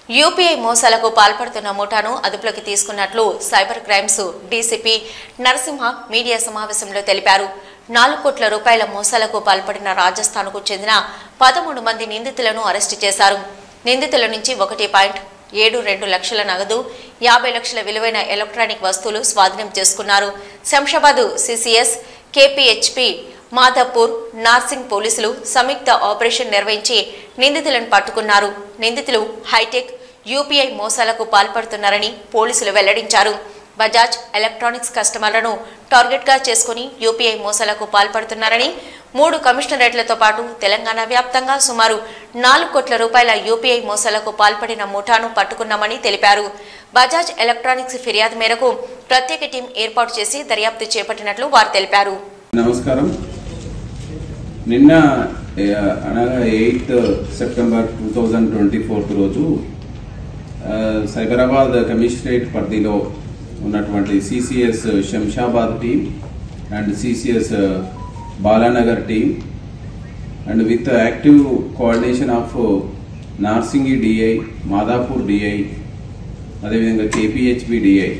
UPI మోసాలకు పాల్పడుతున్న ముఠాను అదుపులోకి తీసుకున్నట్లు cyber crimes DCP Narasimha media సమావేశంలో తెలిపారు నాలుగు కోట్ల రూపాయల మోసాలకు పాల్పడిన రాజస్థాన్కు చెందిన పదమూడు మంది నిందితులను అరెస్టు చేశారు నిందితుల నుంచి ఒకటి పాయింట్ ఏడు రెండు లక్షల నగదు యాభై లక్షల విలువైన ఎలక్ట్రానిక్ వస్తువులు స్వాధీనం చేసుకున్నారు శంషాబాద్ సిసిఎస్ కేపీహెచ్పి మాధవ్పూర్ నార్సింగ్ పోలీసులు సంయుక్త ఆపరేషన్ నిర్వహించి నిందితులను పట్టుకున్నారు నిందితులు హైటెక్ యూపీఐ మోసాలకు పాల్పడుతున్నారని పోలీసులు వెల్లడించారు బజాజ్ ఎలక్ట్రానిక్స్ కస్టమర్లను టార్గెట్గా చేసుకుని యూపీఐ మోసాలకు పాల్పడుతున్నారని మూడు కమిషనరేట్లతో పాటు తెలంగాణ వ్యాప్తంగా సుమారు నాలుగు కోట్ల రూపాయల యూపీఐ మోసాలకు పాల్పడిన ముఠాను పట్టుకున్నామని తెలిపారు బజాజ్ ఎలక్ట్రానిక్స్ ఫిర్యాదు మేరకు ప్రత్యేక టీం ఏర్పాటు చేసి దర్యాప్తు చేపట్టినట్లు వారు తెలిపారు నమస్కారం నిన్న ఏ, అనగా eighth September two thousand twenty fourth రోజు ఆ, సైబరాబాద్ కమిషనరేట్ పరిధిలో ఉన్నటువంటి CCS Shamshabad team and CCS Balanagar team and with active coordination of Narsingi DI Madhapur DI అదేవిధంగా కేపీహెచ్బి డిఐ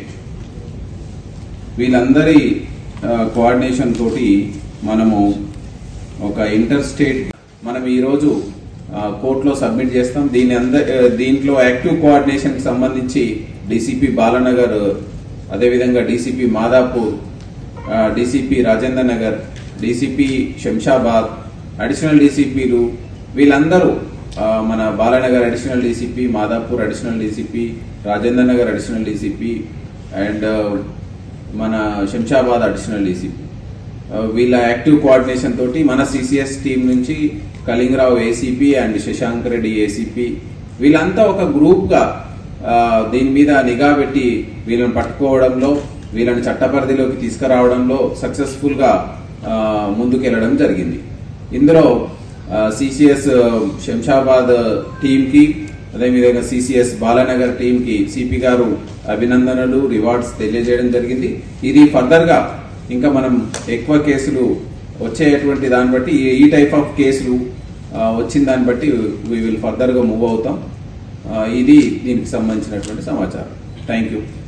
వీళ్ళందరి ఆ, కోఆర్డినేషన్ తోటి మనము ఒక ఇంటర్ స్టేట్ మనం ఈరోజు ఆ, కోర్టులో సబ్మిట్ చేస్తాం దీని అంద ఆ, దీంట్లో యాక్టివ్ కోఆర్డినేషన్ కి సంబంధించి డీసీపీ బాలనగర్ అదేవిధంగా DCP Madhapur DCP Rajendra Nagar DCP Shamshabad additional డీసీపీలు వీళ్ళందరూ ఆ, మన Balanagar additional DCP Madhapur additional DCP Rajendra Nagar additional DCP and మన శంషాబాద్ అడిషనల్ డీసీపీ వీళ్ళ యాక్టివ్ కోఆర్డినేషన్ తోటి మన సిసిఎస్ టీం నుంచి Kalingarao ACP and Shashank Reddy ACP వీళ్ళంతా ఒక గ్రూప్ గా ఆ, దీని మీద నిఘా పెట్టి వీళ్ళని పట్టుకోవడంలో వీళ్ళని చట్టపరిధిలోకి తీసుకురావడంలో సక్సెస్ఫుల్ గా ఆ, ముందుకెళ్లడం జరిగింది ఇందులో సిసిఎస్ శంషాబాద్ టీం కి అదేవిధంగా సిసిఎస్ బాలానగర్ టీం కి సిపి గారు అభినందనలు రివార్డ్స్ తెలియజేయడం జరిగింది ఇది ఫర్దర్ గా ఇంకా మనం ఎక్కువ కేసులు వచ్చేటువంటి దాన్ని బట్టి ఈ- ఈ టైప్ ఆఫ్ కేసులు ఆ, వచ్చిన దాన్ని బట్టి వీ విల్ ఫర్దర్ గా మూవ్ అవుతాం ఆ, ఇది దీనికి సంబంధించినటువంటి సమాచారం థ్యాంక్ యూ